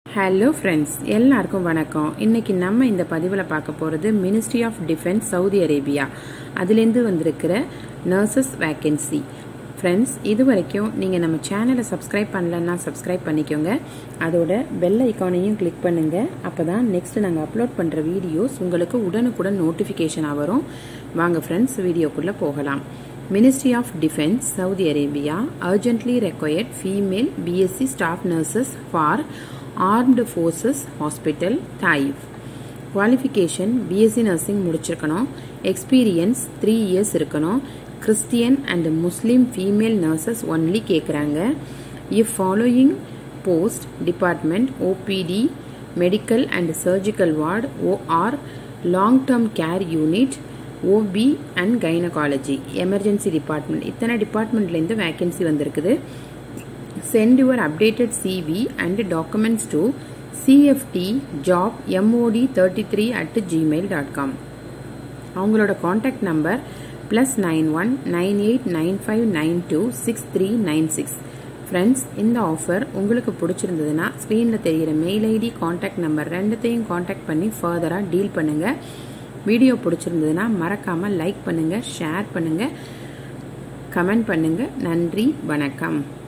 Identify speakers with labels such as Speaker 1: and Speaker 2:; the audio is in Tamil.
Speaker 1: ஹலோ ஃப்ரெண்ட்ஸ் எல்லாருக்கும் வணக்கம் இன்னைக்கு நம்ம இந்த பதிவில் பார்க்க போகிறது ministry of defence Saudi Arabia அதுலேருந்து வந்திருக்கிற நர்சஸ் வேக்கன்சி ஃப்ரெண்ட்ஸ் இது வரைக்கும் நீங்கள் நம்ம சேனலை சப்ஸ்கிரைப் பண்ணலன்னா சப்ஸ்கிரைப் பண்ணிக்கோங்க அதோட பெல் ஐக்கானையும் கிளிக் பண்ணுங்கள் அப்போ தான் நெக்ஸ்ட் நாங்கள் அப்லோட் பண்ணுற வீடியோஸ் உங்களுக்கு உடனுக்குடன் நோட்டிஃபிகேஷனாக வரும் வாங்க ஃப்ரெண்ட்ஸ் வீடியோக்குள்ளே போகலாம் Ministry of Defense, Saudi Arabia urgently required female BSc staff nurses for Armed Forces Hospital, Taif. Qualification BSc nursing முடிச்சிருக்கணும் எக்ஸ்பீரியன்ஸ் த்ரீ இயர்ஸ் இருக்கணும் Christian and Muslim female nurses only கேட்குறாங்க if following post department OPD medical and surgical ward OR long term care unit OB and gynaecology emergency department இத்தனை டிபார்ட்மெண்ட்லேருந்து வேகன்சி வந்திருக்குது send your updated CV and documents to CFT job MOD thirty three at Gmail dot com அவங்களோட contact number plus nine one nine eight nine five nine two six three nine six friends இந்த ஆஃபர் உங்களுக்கு பிடிச்சிருந்ததுன்னா ஸ்க்ரீனில் தெரிகிற மெயில் ஐடி காண்டாக்ட் நம்பர் ரெண்டுத்தையும் காண்டாக்ட் பண்ணி ஃபர்தராக டீல் பண்ணுங்கள் வீடியோ பிடிச்சிருந்ததுன்னா மறக்காமல் லைக் பண்ணுங்கள் ஷேர் பண்ணுங்கள் கமெண்ட் பண்ணுங்கள் நன்றி வணக்கம்